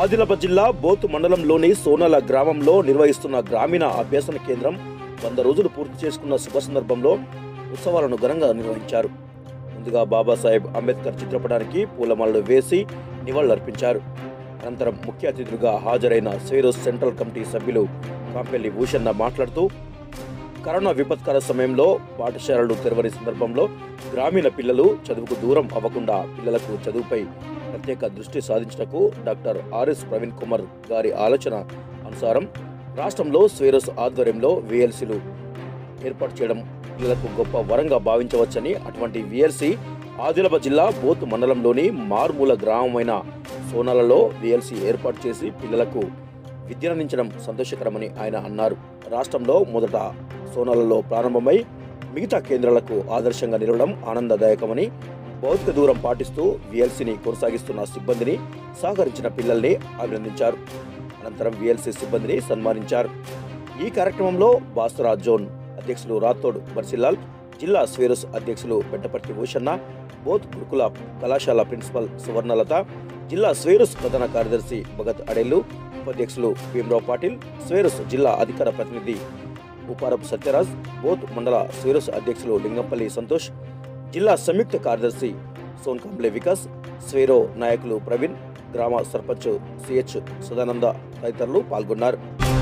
ఆదిలాబాద్ జిల్లా బోతు మండలంలోని సోనాల గ్రామంలో నిర్వహిస్తున్న గ్రామీణ అభ్యసన కేంద్రం వంద రోజులు పూర్తి చేసుకున్న శుభ సందర్భంలో ఉత్సవాలను ఘనంగా నిర్వహించారు ముందుగా బాబాసాహెబ్ అంబేద్కర్ చిత్రపటానికి పూలమాలలు వేసి నివాళులర్పించారు అనంతరం ముఖ్య అతిథులుగా హాజరైన సేరోస్ సెంట్రల్ కమిటీ సభ్యులు కాంపెల్లి భూషన్న మాట్లాడుతూ కరోనా విపత్కర సమయంలో పాఠశాలలు తెరవని సందర్భంలో గ్రామీణ పిల్లలు చదువుకు దూరం అవ్వకుండా పిల్లలకు చదువుపై ప్రత్యేక దృష్టి సాధించటకు డాక్టర్ ఆర్ఎస్ ప్రవీణ్ కుమార్ గారి ఆలోచన అనుసారం రాష్ట్రంలో స్వేరస్ ఆధ్వర్యంలో విఎల్సీలు ఏర్పాటు చేయడం పిల్లలకు గొప్ప వరంగా భావించవచ్చని అటువంటి విఎల్సి ఆదిలాబాద్ జిల్లా బోత్ మండలంలోని మారుమూల గ్రామమైన సోనాలలో విఎల్సి ఏర్పాటు చేసి పిల్లలకు విద్యనందించడం సంతోషకరమని ఆయన అన్నారు రాష్ట్రంలో మొదట సోనాలలో ప్రారంభమై మిగతా కేంద్రాలకు ఆదర్శంగా నిలవడం ఆనందదాయకమని భౌతిక దూరం పాటిస్తూ విఎల్సీని కొనసాగిస్తున్న సిబ్బందిని సహకరించిన పిల్లల్ని అభినందించారు అనంతరం విఎల్సీ సిబ్బందిని సన్మానించారు ఈ కార్యక్రమంలో బాసురా జోన్ అధ్యక్షులు రాథోడ్ బర్సిలాల్ జిల్లా స్వేరస్ అధ్యక్షులు పెంటపర్తి భూషన్న బోత్ గురుకుల కళాశాల ప్రిన్సిపల్ సువర్ణలత జిల్లా స్వేరస్ ప్రధాన కార్యదర్శి భగత్ అడెల్లు ఉపాధ్యక్షులు భీమరావు పాటిల్ స్వేరస్ జిల్లా అధికార ప్రతినిధి ఉపారపు సత్యరాజ్ బోత్ మండల స్వేరస్ అధ్యక్షులు లింగంపల్లి సంతోష్ జిల్లా సంయుక్త కార్యదర్శి సోన్కంబ్లే వికాస్ స్వేరో నాయకులు ప్రవీణ్ గ్రామ సర్పంచ్ సిహెచ్ సదానంద తదితరులు పాల్గొన్నారు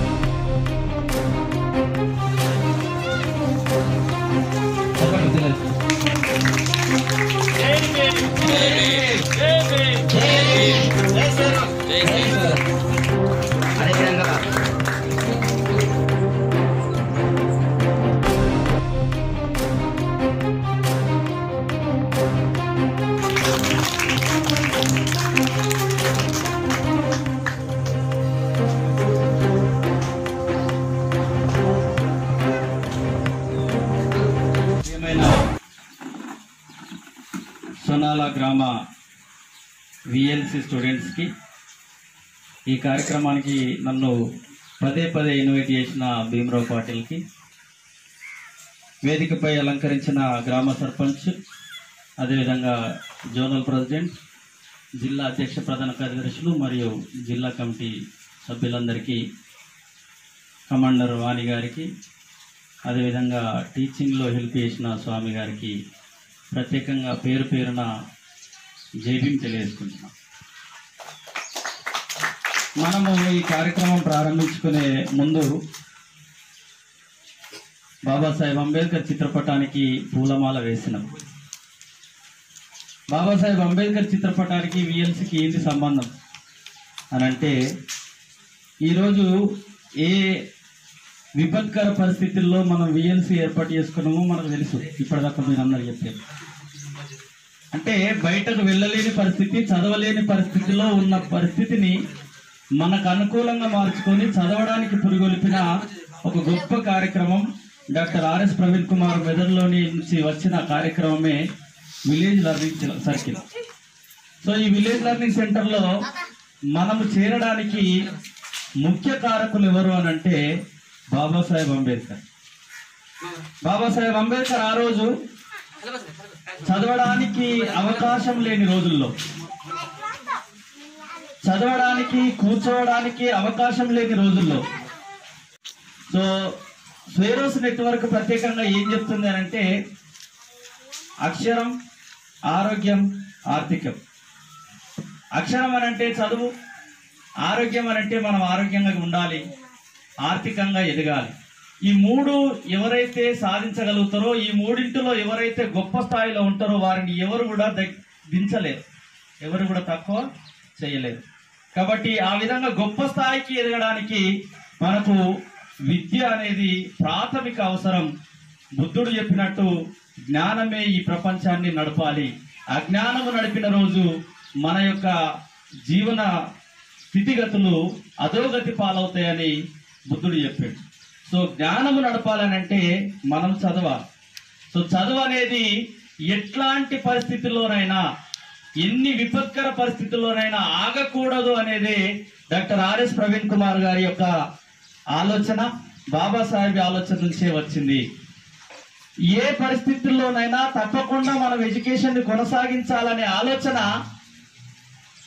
ప్రియమైన సొనాల గ్రామ విఎల్సి స్టూడెంట్స్కి ఈ కార్యక్రమానికి నన్ను పదే పదే ఇన్వైట్ చేసిన భీమరావు పాటిల్కి వేదికపై అలంకరించిన గ్రామ సర్పంచ్ అదేవిధంగా జోనల్ ప్రెసిడెంట్ జిల్లా అధ్యక్ష ప్రధాన కార్యదర్శులు మరియు జిల్లా కమిటీ సభ్యులందరికీ కమాండర్ వాణి గారికి అదేవిధంగా టీచింగ్లో హెల్ప్ చేసిన స్వామి గారికి ప్రత్యేకంగా పేరు పేరున జైబీం తెలియజేసుకుంటున్నాం మనము ఈ కార్యక్రమం ప్రారంభించుకునే ముందు బాబాసాహెబ్ అంబేద్కర్ చిత్రపటానికి పూలమాల వేసినాం బాబాసాహెబ్ అంబేద్కర్ చిత్రపటానికి విఎల్సికి ఏంటి సంబంధం అని అంటే ఈరోజు ఏ విపత్కర పరిస్థితుల్లో మనం విఎల్సి ఏర్పాటు చేసుకున్నామో మనకు తెలుసు ఇప్పటిదాకా మీరు అందరు చెప్పారు అంటే బయటకు వెళ్ళలేని పరిస్థితి చదవలేని పరిస్థితిలో ఉన్న పరిస్థితిని మనకు అనుకూలంగా మార్చుకొని చదవడానికి పురుగొలిపిన ఒక గొప్ప కార్యక్రమం డాక్టర్ ఆర్ఎస్ ప్రవీణ్ కుమార్ మెదడులోని నుంచి వచ్చిన కార్యక్రమమే విలేజ్ లర్నింగ్ సర్కిల్ సో ఈ విలేజ్ లెర్నింగ్ సెంటర్లో మనము చేరడానికి ముఖ్య కారకులు ఎవరు అని అంటే బాబాసాహెబ్ అంబేద్కర్ బాబాసాహెబ్ అంబేద్కర్ ఆ రోజు చదవడానికి అవకాశం లేని రోజుల్లో చదవడానికి కూర్చోవడానికి అవకాశం లేని రోజుల్లో సో స్వేరోస్ నెట్వర్క్ ప్రత్యేకంగా ఏం చెప్తుంది అని అంటే అక్షరం ఆరోగ్యం ఆర్థికం అక్షరం అని అంటే చదువు ఆరోగ్యం అని అంటే మనం ఆరోగ్యంగా ఉండాలి ఆర్థికంగా ఎదగాలి ఈ మూడు ఎవరైతే సాధించగలుగుతారో ఈ మూడింటిలో ఎవరైతే గొప్ప స్థాయిలో ఉంటారో వారిని ఎవరు కూడా దగ్- దించలేరు ఎవరు కూడా తక్కువ చేయలేరు కాబట్టి ఆ విధంగా గొప్ప స్థాయికి ఎదగడానికి మనకు విద్య అనేది ప్రాథమిక అవసరం బుద్ధుడు చెప్పినట్టు జ్ఞానమే ఈ ప్రపంచాన్ని నడపాలి అజ్ఞానము నడిపిన రోజు మన యొక్క జీవన స్థితిగతులు అధోగతి పాలవుతాయని బుద్ధుడు చెప్పాడు సో జ్ఞానము నడపాలనంటే మనం చదవాలి సో చదువు అనేది ఎట్లాంటి పరిస్థితుల్లోనైనా ఎన్ని విపత్కర పరిస్థితుల్లోనైనా ఆగకూడదు అనేది డాక్టర్ ఆర్ఎస్ ప్రవీణ్ కుమార్ గారి యొక్క ఆలోచన బాబాసాహెబ్ ఆలోచన నుంచే వచ్చింది ఏ పరిస్థితుల్లోనైనా తప్పకుండా మనం ఎడ్యుకేషన్ ని కొనసాగించాలనే ఆలోచన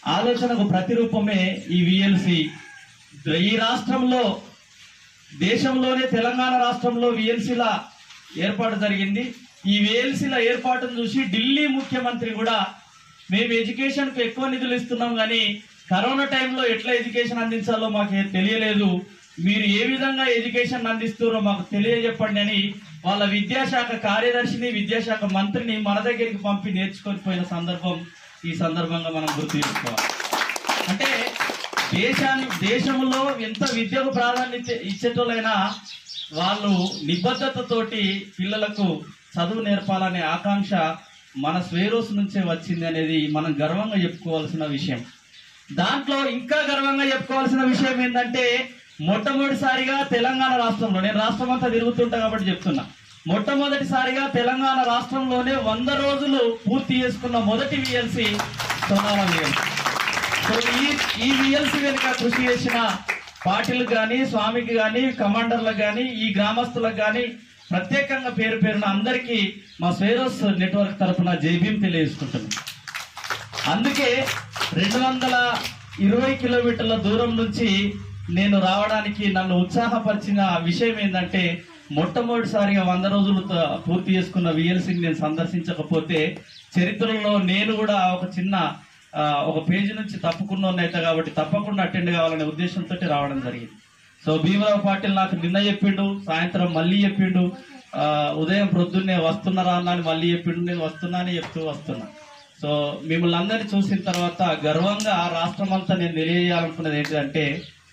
ఆలోచనకు ప్రతిరూపమే ఈ విఎల్సి ఈ రాష్ట్రంలో దేశంలోనే తెలంగాణ రాష్ట్రంలో విఎల్సీల ఏర్పాటు జరిగింది ఈ విఎల్సీల ఏర్పాటును చూసి ఢిల్లీ ముఖ్యమంత్రి కూడా మేము ఎడ్యుకేషన్కు ఎక్కువ నిధులు ఇస్తున్నాం కానీ కరోనా టైంలో ఎట్లా ఎడ్యుకేషన్ అందించాలో మాకు ఏ- తెలియలేదు మీరు ఏ విధంగా ఎడ్యుకేషన్ అందిస్తున్నారో మాకు తెలియజెప్పండి అని వాళ్ళ విద్యాశాఖ కార్యదర్శిని విద్యాశాఖ మంత్రిని మన దగ్గరికి పంపి నేర్చుకొని పోయిన సందర్భం ఈ సందర్భంగా మనం గుర్తు చేసుకోవాలి అంటే దేశాన్ని దేశంలో ఎంత విద్యకు ప్రాధాన్యత ఇచ్చేటోళ్ళైనా వాళ్ళు నిబద్ధతతోటి పిల్లలకు చదువు నేర్పాలనే ఆకాంక్ష మన స్వేరోస్ నుంచే వచ్చింది అనేది మనం గర్వంగా చెప్పుకోవాల్సిన విషయం దాంట్లో ఇంకా గర్వంగా చెప్పుకోవాల్సిన విషయం ఏంటంటే మొట్టమొదటిసారిగా తెలంగాణ రాష్ట్రంలో నేను రాష్ట్రం అంతా తిరుగుతుంటా కాబట్టి చెప్తున్నా మొట్టమొదటిసారిగా తెలంగాణ రాష్ట్రంలోనే వంద రోజులు పూర్తి చేసుకున్న మొదటి విఎల్సి సోనాల విఎల్సి సో ఈ ఈ విఎల్సి వెనుక కృషి చేసిన పార్టీలకు కానీ స్వామికి కానీ కమాండర్లకు కానీ ఈ గ్రామస్తులకు కానీ ప్రత్యేకంగా పేరు పేరున అందరికీ మా స్వేరోస్ నెట్వర్క్ తరఫున జైభీం తెలియజేసుకుంటున్నాం అందుకే రెండు వందల ఇరవై కిలోమీటర్ల దూరం నుంచి నేను రావడానికి నన్ను ఉత్సాహపరిచిన విషయం ఏంటంటే మొట్టమొదటిసారిగా వంద రోజులు త- పూర్తి చేసుకున్న విఎల్సీని నేను సందర్శించకపోతే చరిత్రలో నేను కూడా ఒక చిన్న ఆ, ఒక పేజీ నుంచి తప్పుకున్న అయితే కాబట్టి తప్పకుండా అటెండ్ కావాలనే ఉద్దేశంతో రావడం జరిగింది సో భీమరావు పాటిల్ నాకు నిన్న చెప్పిండు సాయంత్రం మళ్ళీ చెప్పిండు ఆ, ఉదయం ప్రొద్దున్నే వస్తున్నారా అన్న అని మళ్ళీ చెప్పిండు నేను వస్తున్నా అని చెప్తూ వస్తున్నా సో మిమ్మల్ని అందరినీ చూసిన తర్వాత గర్వంగా రాష్ట్రం అంతా నేను తెలియజేయాలనుకున్నది ఏంటంటే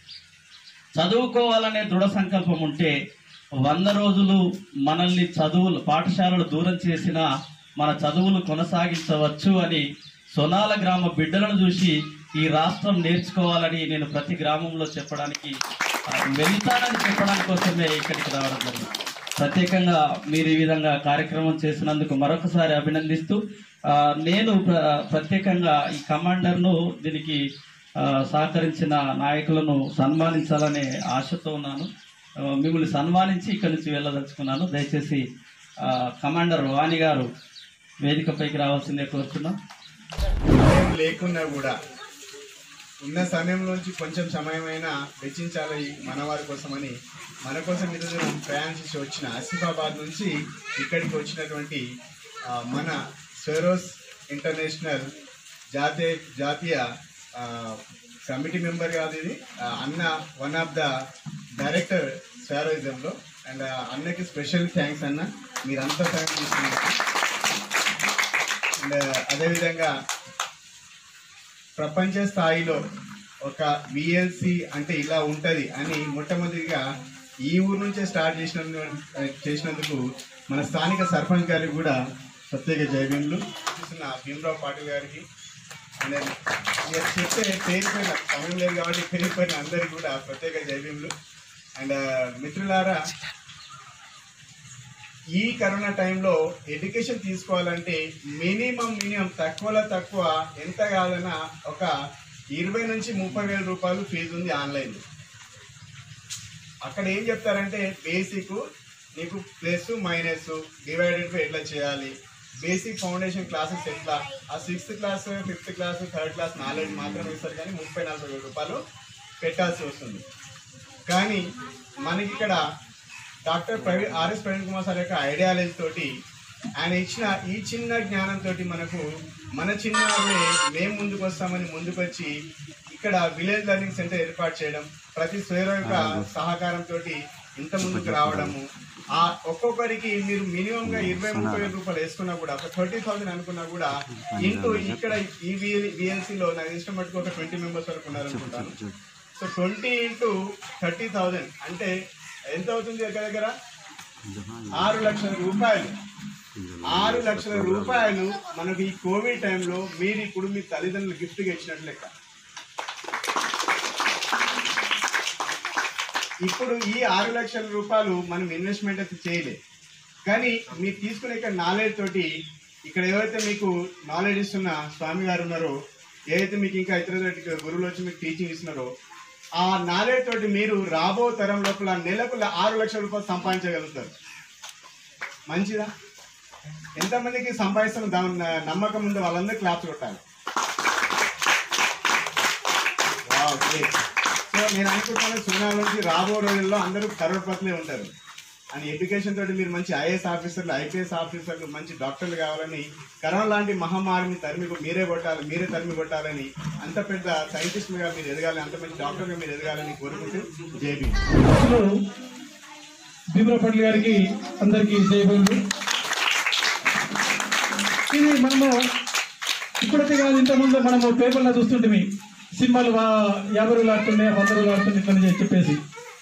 చదువుకోవాలనే దృఢ సంకల్పం ఉంటే వంద రోజులు మనల్ని చదువులు పాఠశాలలు దూరం చేసిన మన చదువులు కొనసాగించవచ్చు అని సొనాల గ్రామ బిడ్డలను చూసి ఈ రాష్ట్రం నేర్చుకోవాలని నేను ప్రతి గ్రామంలో చెప్పడానికి ఆ, వెళ్తానని చెప్పడానికి కోసమే ఇక్కడికి రావడం జరిగింది ప్రత్యేకంగా మీరు ఈ విధంగా కార్యక్రమం చేసినందుకు మరొకసారి అభినందిస్తూ ఆ, నేను ప్ర- ప్రత్యేకంగా ఈ కమాండర్ను దీనికి ఆ, సహకరించిన నాయకులను సన్మానించాలనే ఆశతో ఉన్నాను ఆ, మిమ్మల్ని సన్మానించి ఇక్కడి నుంచి వెళ్ళదలుచుకున్నాను దయచేసి ఆ, కమాండర్ వాణి గారు వేదికపైకి రావాల్సిందే కోరుతున్నాం సమయం లేకున్నా కూడా ఉన్న సమయంలోంచి కొంచెం సమయమైనా వెచ్చించాలి మన వారి కోసమని మన కోసం ఈరోజు ప్రయాణించి వచ్చిన ఆసిఫాబాద్ నుంచి ఇక్కడికి వచ్చినటువంటి ఆ, మన సెరోస్ ఇంటర్నేషనల్ జాతీయ జాతీయ ఆ, కమిటీ మెంబర్ కాదు ఇది ఆ, అన్న వన్ ఆఫ్ ద డైరెక్టర్ స్వారోయిజంలో అండ్ అన్నకి స్పెషల్ థ్యాంక్స్ అన్న మీరంతా సాయం తీసుకున్నారు అండ్ అదేవిధంగా ప్రపంచ స్థాయిలో ఒక విఎల్సి అంటే ఇలా ఉంటది అని మొట్టమొదటిగా ఈ ఊరు నుంచే స్టార్ట్ చేసిన చేసినందుకు మన స్థానిక సర్పంచ్ గారికి కూడా ప్రత్యేక జైభీములు చూసిన భీమరావు పాటిల్ గారికి అండ్ ఇక చెప్తే పేరు పైన సమయం లేదు కాబట్టి పేరు పైన అందరికీ కూడా ప్రత్యేక జైభీములు అండ్ మిత్రులారా ఈ కరోనా టైంలో ఎడ్యుకేషన్ తీసుకోవాలంటే మినిమం మినిమం తక్కువలో తక్కువ ఎంత కాదన్నా ఒక ఇరవై నుంచి ముప్పై వేల రూపాయలు ఫీజు ఉంది ఆన్లైన్ అక్కడ ఏం చెప్తారంటే బేసిక్ నీకు ప్లస్ మైనస్ డివైడెడ్ బై ఎట్లా చేయాలి బేసిక్ ఫౌండేషన్ క్లాసెస్ ఎట్లా ఆ sixth class fifth class third class knowledge మాత్రమే ఇస్తారు కానీ ముప్పై నలభై వేల రూపాయలు పెట్టాల్సి వస్తుంది కానీ మనకి ఇక్కడ doctor Praveen RS Praveen Kumar sir యొక్క ఐడియాలజీ తోటి ఆయన ఇచ్చిన ఈ చిన్న జ్ఞానంతో మనకు మన చిన్నవాళ్ళే మేము ముందుకు వస్తామని ముందుకు వచ్చి ఇక్కడ విలేజ్ లెర్నింగ్ సెంటర్ ఏర్పాటు చేయడం ప్రతి స్వేర యొక్క సహకారంతో ఇంత ముందుకు రావడము ఆ ఒక్కొక్కరికి మీరు మినిమం గా ఇరవై ముప్పై వేల రూపాయలు వేసుకున్నా కూడా ఒక థర్టీ థౌసండ్ అనుకున్నా కూడా ఇంటూ ఇక్కడ ఈ విఎల్సీలో నాకు ఇష్టం మటుకు ఒక ట్వంటీ మెంబర్స్ వరకు ఉన్నారనుకుంటాను so twenty into thirty thousand అంటే ఎంత అవుతుంది దగ్గర దగ్గర ఆరు లక్షల రూపాయలు ఆరు లక్షల రూపాయలు మనకు ఈ కోవిడ్ టైంలో మీరు ఇప్పుడు మీ తల్లిదండ్రులు గిఫ్ట్గా ఇచ్చినట్లు లెక్క ఇప్పుడు ఈ ఆరు లక్షల రూపాయలు మనం ఇన్వెస్ట్మెంట్ అయితే చేయలేదు కానీ మీరు తీసుకునే ఇక్కడ నాలెడ్జ్ తోటి ఇక్కడ ఏవైతే మీకు నాలెడ్జ్ ఇస్తున్న స్వామి గారు ఉన్నారో ఏదైతే మీకు ఇంకా ఇతర గురువులు వచ్చి మీకు టీచింగ్ ఇస్తున్నారో ఆ నాలెడ్జ్ తోటి మీరు రాబో తరం లోపల నెలకు ఆరు లక్షల రూపాయలు సంపాదించగలుగుతారు మంచిదా ఎంతమందికి సంపాదిస్తున్న దాని నమ్మకం ఉందో వాళ్ళందరూ క్లాప్స్ కొట్టాలి సో నేను అనుకుంటాను సున్నా నుంచి రాబో రోజుల్లో అందరూ కరోడ్పతులే ఉంటారు అని ఎడ్యుకేషన్ తోటి మీరు మంచి ఐఏఎస్ ఆఫీసర్లు ఐపీఎస్ ఆఫీసర్లు మంచి డాక్టర్లు కావాలని కరోనా లాంటి మహమ్మారిని తరిమి మీరే కొట్టాలి మీరే తరిమి కొట్టాలని అంత పెద్ద సైంటిస్ట్గా మీరు ఎదగాలి అంత మంచి డాక్టర్గా మీరు ఎదగాలని కోరుకుంటూ జేబీ అసలు భీమరాపట్ల గారికి అందరికీ జయబోలు ఇది మనము ఇప్పుడైతే కాదు ఇంతకుముందు మనము పేపర్లో చూస్తుంటే సినిమాలు వా- యాభై రోజులు ఆడుతుండే వంద రోజులు ఆడుతుండే ఇట్లా అని చెప్పేసి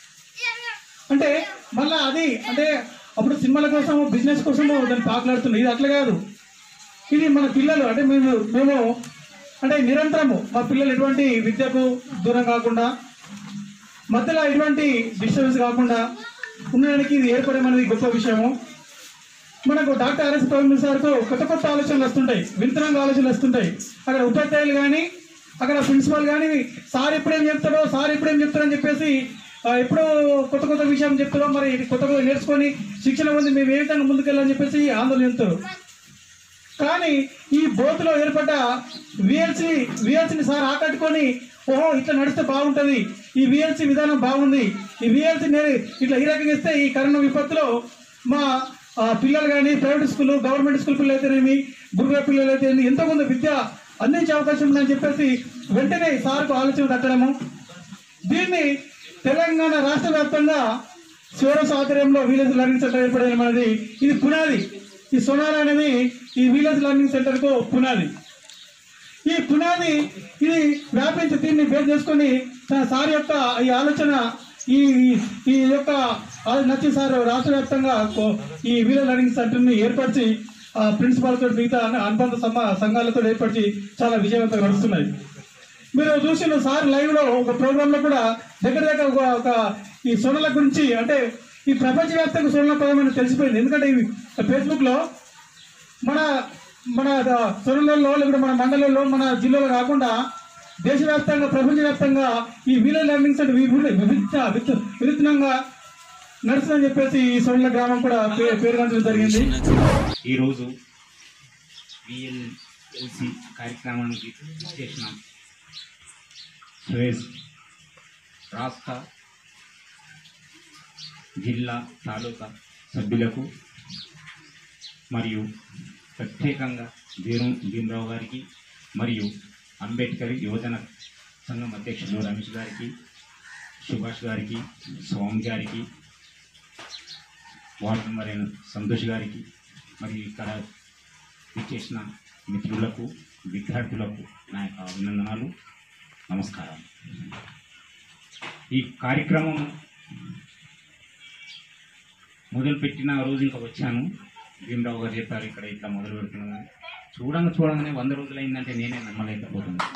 అంటే మళ్ళా అది అంటే అప్పుడు సినిమాల కోసం బిజినెస్ కోసము దాన్ని పాకులాడుతుంది ఇది అట్లా కాదు ఇది మన పిల్లలు అంటే మేము మేము అంటే నిరంతరము మా పిల్లలు ఎటువంటి విద్యకు దూరం కాకుండా మధ్యలో ఎటువంటి డిస్టర్బెన్స్ కాకుండా ఉండడానికి ఇది ఏర్పడడం అనేది గొప్ప విషయము మనకు డాక్టర్ ఆర్ఎస్ ప్రవీణ్ సార్కు కొత్త కొత్త ఆలోచనలు వస్తుంటాయి వింతనంగా ఆలోచనలు వస్తుంటాయి అక్కడ ఉపాధ్యాయులు కానీ అక్కడ ప్రిన్సిపాల్ కానీ సార్ ఎప్పుడేం చెప్తాడో సార్ ఎప్పుడేం చెప్తాడో అని చెప్పేసి ఆ, ఎప్పుడో కొత్త కొత్త విషయం చెప్తాడో మరి ఇది కొత్త కొత్త నేర్చుకొని శిక్షణ పొంది మేము ఏ విధంగా ముందుకెళ్ళాలని చెప్పేసి ఆందోళన చెందుతారు కానీ ఈ బోతులో ఏర్పడ్డ విఎల్సి విఎల్సిని సార్ ఆకట్టుకొని ఓహో ఇట్లా నడిస్తే బాగుంటుంది ఈ విఎల్సి విధానం బాగుంది ఈ విఎల్సి ఇట్లా ఈ రకంగా ఇస్తే ఈ కరోనా విపత్తులో మా ఆ, పిల్లలు కానీ ప్రైవేట్ స్కూల్ గవర్నమెంట్ స్కూల్ పిల్లలు అయితేనేమి గురువుల పిల్లలు అయితే ఎంతో కొంత విద్య అందించే అవకాశం ఉందని చెప్పేసి వెంటనే సార్కు ఆలోచన తట్టడము దీన్ని తెలంగాణ రాష్ట్ర వ్యాప్తంగా శివరస్ ఆధ్వర్యంలో విలేజ్ లెర్నింగ్ సెంటర్ ఏర్పడడం అనేది ఇది పునాది ఈ సోనార్ అనేది ఈ విలేజ్ లెర్నింగ్ సెంటర్ కు పునాది ఈ పునాది ఇది వ్యాపించి దీన్ని బేస్ చేసుకొని తన సార్ యొక్క ఈ ఆలోచన ఈ ఈ యొక్క ఆ- నచ్చిన సార్ రాష్ట్ర వ్యాప్తంగా కో- ఈ విలేజ్ లెర్నింగ్ సెంటర్ ని ఏర్పరిచి ప్రిన్సిపాల్ తోటి మిగతా అన్ని అనుబంధ సమ- సంఘాలతో ఏర్పరిచి చాలా విజయవంతంగా నడుస్తున్నాయి మీరు చూసిన సార్ లైవ్ లో ఒక ప్రోగ్రామ్ లో కూడా దగ్గర దగ్గర ఒక ఒక ఈ సొనల గురించి అంటే ఈ ప్రపంచవ్యాప్తంగా సొనల పదం అని తెలిసిపోయింది ఎందుకంటే ఈ ఫేస్బుక్ లో మన మన ద- సొనలలో లేకపోతే మన మండలంలో మన జిల్లాలో కాకుండా దేశవ్యాప్తంగా ప్రపంచవ్యాప్తంగా ఈ విలేజ్ లెర్నింగ్ సెంటర్ విభిన్న విభిన్న విత్- వినూత్నంగా నడుస్తుందని చెప్పేసి ఈ సొనల గ్రామం కూడా పే- పేరుగాంచడం జరిగింది ఈరోజు విఎల్ఎల్సి కార్యక్రమానికి చేసిన సురేష్ రాష్ట్ర జిల్లా తాలూకా సభ్యులకు మరియు ప్రత్యేకంగా భీరం భీమరావు గారికి మరియు అంబేద్కర్ యువజన సంఘం అధ్యక్షులు రమేష్ గారికి సుభాష్ గారికి స్వామి గారికి వార్డు మెంబర్ అయిన సంతోష్ గారికి మరియు ఇక్కడ విచ్చేసిన మిత్రులకు విద్యార్థులకు నా యొక్క అభినందనాలు నమస్కారం ఈ కార్యక్రమం మొదలుపెట్టిన రోజు ఇంకా వచ్చాను భీమరావు గారు చెప్పారు ఇక్కడ ఇట్లా మొదలు పెడుతున్నాను చూడంగా చూడంగానే వంద రోజులు అయిందంటే నేనే నమ్మలేకపోతున్నాను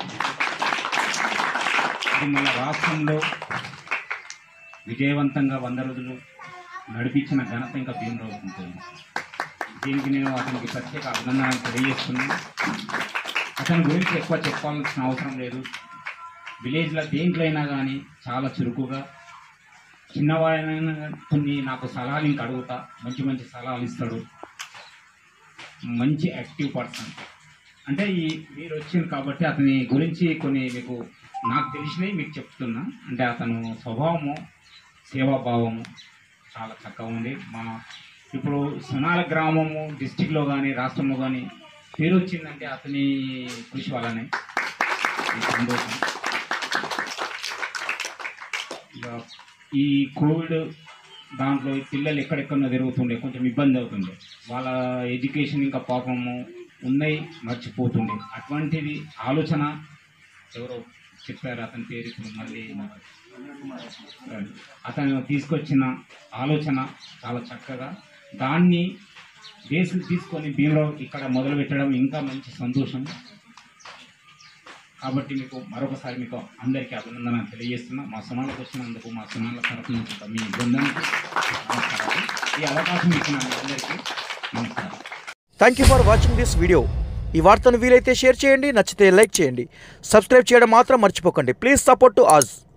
ఇది మన రాష్ట్రంలో విజయవంతంగా వంద రోజులు నడిపించిన ఘనత ఇంకా భీమరావు ఉంటుంది దీనికి నేను అతనికి ప్రత్యేక అభినందనలు తెలియజేస్తున్నాను అతని గురించి ఎక్కువ చెప్పాల్సిన అవసరం లేదు విలేజ్లో దేంట్లో అయినా కానీ చాలా చురుకుగా చిన్నవాడైనా కానీ కొన్ని నాకు సలహాలు ఇంక అడుగుతా మంచి మంచి సలహాలు ఇస్తాడు మంచి యాక్టివ్ పర్సన్ అంటే ఈ మీరు వచ్చింది కాబట్టి అతని గురించి కొన్ని మీకు నాకు తెలిసినవి మీకు చెప్తున్నా అంటే అతను స్వభావము సేవాభావము చాలా చక్కగా ఉంది మా ఇప్పుడు సునాల గ్రామము డిస్టిక్లో కానీ రాష్ట్రంలో కానీ పేరు వచ్చిందంటే అతని కృషి వల్లనే ఈ సంతోషం ఇక ఈ కోవిడ్ దాంట్లో ఈ పిల్లలు ఎక్కడెక్కడో తిరుగుతుండే కొంచెం ఇబ్బంది అవుతుండే వాళ్ళ ఎడ్యుకేషన్ ఇంకా పాపము ఉన్నాయి మర్చిపోతుండే అటువంటిది ఆలోచన ఎవరో చెప్పారు అతని పేరు ఇప్పుడు మళ్ళీ నాకు అతను తీసుకొచ్చిన ఆలోచన చాలా చక్కగా దాన్ని బేస్ తీసుకొని భీమరావు ఇక్కడ మొదలు పెట్టడం ఇంకా మంచి సంతోషం కాబట్టి మీకు మరొకసారి మీకు అందరికీ అభినందన తెలియజేస్తున్నా మా సునాలకు వచ్చినందుకు మా సునాల తరఫు నుంచి మీ బృందానికి నమస్కారాలు ఈ అవకాశం ఇచ్చిన మీ అందరికీ నమస్కారం thank you for watching this video ఈ వార్తను వీలైతే షేర్ చేయండి నచ్చితే లైక్ చేయండి సబ్స్క్రైబ్ చేయడం మాత్రం మర్చిపోకండి ప్లీజ్ సపోర్ట్ టు అజ్